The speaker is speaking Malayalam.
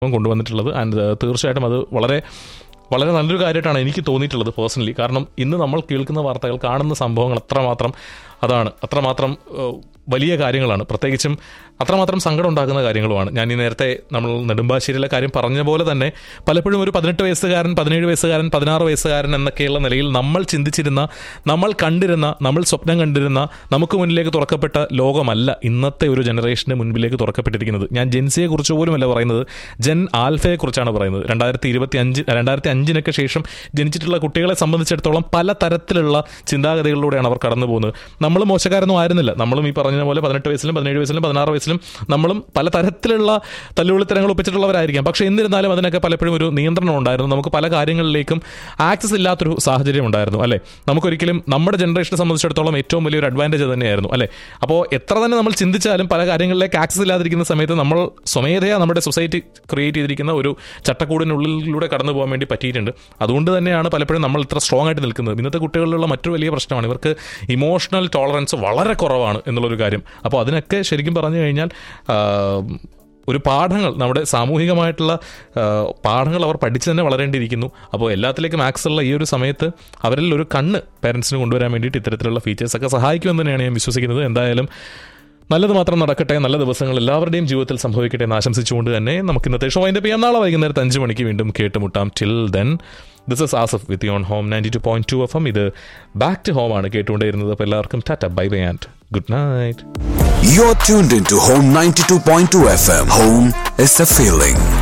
കൊണ്ടുവന്നിട്ടുള്ളത് ആൻഡ് തീർച്ചയായിട്ടും അത് വളരെ വളരെ നല്ലൊരു കാര്യമായിട്ടാണ് എനിക്ക് തോന്നിയിട്ടുള്ളത് പേഴ്സണലി കാരണം ഇന്ന് നമ്മൾ കേൾക്കുന്ന വാർത്തകൾ കാണുന്ന സംഭവങ്ങൾ അത്രമാത്രം അതാണ് അത്രമാത്രം ഏഹ്, വലിയ കാര്യങ്ങളാണ് പ്രത്യേകിച്ചും അത്രമാത്രം സങ്കടം ഉണ്ടാക്കുന്ന കാര്യങ്ങളുമാണ് ഞാൻ ഈ നേരത്തെ നമ്മൾ നെടുമ്പാശ്ശേരിയിലെ കാര്യം പറഞ്ഞ പോലെ തന്നെ പലപ്പോഴും ഒരു പതിനെട്ട് വയസ്സുകാരൻ പതിനേഴ് വയസ്സുകാരൻ പതിനാറ് വയസ്സുകാരൻ എന്നൊക്കെയുള്ള നിലയിൽ നമ്മൾ ചിന്തിച്ചിരുന്ന നമ്മൾ കണ്ടിരുന്ന നമ്മൾ സ്വപ്നം കണ്ടിരുന്ന നമുക്ക് മുന്നിലേക്ക് തുറക്കപ്പെട്ട ലോകമല്ല ഇന്നത്തെ ഒരു ജനറേഷന് മുൻപിലേക്ക് തുറക്കപ്പെട്ടിരിക്കുന്നത് ഞാൻ ജെൻസിയെ കുറിച്ച് പോലുമല്ല പറയുന്നത് ജെൻ ആൽഫയെ കുറിച്ചാണ് പറയുന്നത് രണ്ടായിരത്തി ഇരുപത്തി അഞ്ച് രണ്ടായിരത്തി അഞ്ചിനൊക്കെ ശേഷം ജനിച്ചിട്ടുള്ള കുട്ടികളെ സംബന്ധിച്ചിടത്തോളം പല തരത്തിലുള്ള ചിന്താഗതികളിലൂടെയാണ് അവർ കടന്നു പോകുന്നത് നമ്മൾ മോശക്കാരൊന്നും ആയിരുന്നില്ല നമ്മളും ഈ പറഞ്ഞ പോലെ പതിനെട്ട് വയസ്സിലും പതിനേഴ് വയസ്സിലും പതിനാറ് വയസ്സിലും നമ്മളും പല തരത്തിലുള്ള തല്ലുവിളിത്തരങ്ങൾ ഒപ്പിച്ചിട്ടുള്ളവരായിരിക്കാം പക്ഷേ എന്നിരുന്നാലും അതിനൊക്കെ പലപ്പോഴും ഒരു നിയന്ത്രണം ഉണ്ടായിരുന്നു നമുക്ക് പല കാര്യങ്ങളിലേക്കും ആക്സസ് ഇല്ലാത്തൊരു സാഹചര്യം ഉണ്ടായിരുന്നു അല്ലേ നമുക്കൊരിക്കലും നമ്മുടെ ജനറേഷനെ സംബന്ധിച്ചിടത്തോളം ഏറ്റവും വലിയൊരു അഡ്വാൻറ്റേജ് തന്നെയായിരുന്നു അല്ലേ അപ്പോൾ എത്ര തന്നെ നമ്മൾ ചിന്തിച്ചാലും പല കാര്യങ്ങളിലേക്ക് ആക്സസ് ഇല്ലാതിരിക്കുന്ന സമയത്ത് നമ്മൾ സ്വമേധയാ നമ്മുടെ സൊസൈറ്റി ക്രിയേറ്റ് ചെയ്തിരിക്കുന്ന ഒരു ചട്ടക്കൂടിനുള്ളിലൂടെ കടന്നു പോകാൻ വേണ്ടി പറ്റിയിട്ടുണ്ട് അതുകൊണ്ട് തന്നെയാണ് പലപ്പോഴും നമ്മൾ ഇത്ര സ്ട്രോങ് ആയിട്ട് നിൽക്കുന്നത് ഇന്നത്തെ കുട്ടികളിലുള്ള മറ്റൊരു വലിയ പ്രശ്നമാണ് ഇവർക്ക് ഇമോഷണൽ ടോളറൻസ് വളരെ കുറവാണ് എന്നുള്ളൊരു കാര്യം അപ്പോൾ അതിനൊക്കെ ശരിക്കും പറഞ്ഞു കഴിഞ്ഞാൽ ആ, ഒരു പാഠങ്ങൾ നമ്മുടെ സാമൂഹികമായിട്ടുള്ള ആ, പാഠങ്ങൾ അവർ പഠിച്ചു തന്നെ വളരേണ്ടിയിരിക്കുന്നു അപ്പോൾ എല്ലാത്തിലേക്കും ആക്സസ് ഉള്ള ഈ ഒരു സമയത്ത് അവരിൽ ഒരു കണ്ണ് പേരൻസിന് കൊണ്ടുവരാൻ വേണ്ടിയിട്ട് ഇത്തരത്തിലുള്ള ഫീച്ചേഴ്സ് ഒക്കെ സഹായിക്കുമെന്ന് തന്നെയാണ് ഞാൻ വിശ്വസിക്കുന്നത് എന്തായാലും നല്ലത് മാത്രം നടക്കട്ടെ നല്ല ദിവസങ്ങൾ എല്ലാവരുടെയും ജീവിതത്തിൽ സംഭവിക്കട്ടെ എന്ന് ആശംസിച്ചുകൊണ്ട് തന്നെ നമുക്ക് ഇന്നത്തെ ഷോ അതിൻ്റെ ചെയ്യാൻ നാളെ വൈകുന്നേരത്ത് അഞ്ച് മണിക്ക് വീണ്ടും കേട്ടുമുട്ടാം till then this is Asaf with you on home ninety two point two F M ഇത് ബാക്ക് ടു ഹോം ആണ് കേട്ടുകൊണ്ടേയിരുന്നത് അപ്പോൾ എല്ലാവർക്കും tata bye bye and good night You're tuned into Home 92.2 FM. Home is the feeling.